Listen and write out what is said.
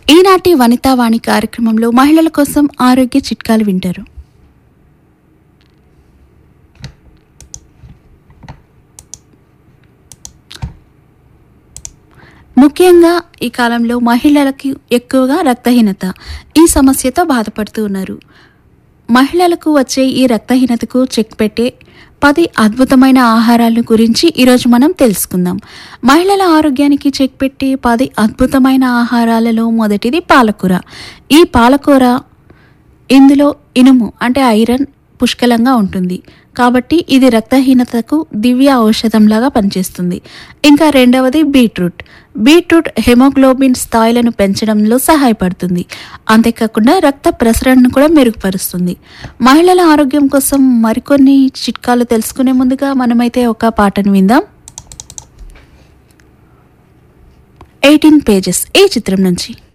ఈనాటి వనితావాణి కార్యక్రమంలో మహిళల కోసం ఆరోగ్య చిట్కాలు వింటారు ముఖ్యంగా ఈ కాలంలో మహిళలకు ఎక్కువగా రక్తహీనత ఈ సమస్యతో బాధపడుతూ ఉన్నారు మహిళలకు వచ్చే ఈ రక్తహీనతకు చెక్ పెట్టే పది అద్భుతమైన ఆహారాల గురించి ఈరోజు మనం తెలుసుకుందాం మహిళల ఆరోగ్యానికి చెక్ పెట్టే పది అద్భుతమైన ఆహారాలలో మొదటిది పాలకూర ఈ పాలకూర ఇందులో ఇనుము అంటే ఐరన్ పుష్కలంగా ఉంటుంది కాబట్టి ఇది రక్తహీనతకు దివ్య ఔషధంలాగా పనిచేస్తుంది ఇంకా రెండవది బీట్రూట్ బీట్రూట్ హెమోగ్లోబిన్ స్థాయిలను పెంచడంలో సహాయపడుతుంది అంతేకాకుండా రక్త ప్రసరణను కూడా మెరుగుపరుస్తుంది మహిళల ఆరోగ్యం కోసం మరికొన్ని చిట్కాలు తెలుసుకునే ముందుగా మనమైతే ఒక పాటను విందాం ఎయిటీన్ పేజెస్ ఈ చిత్రం నుంచి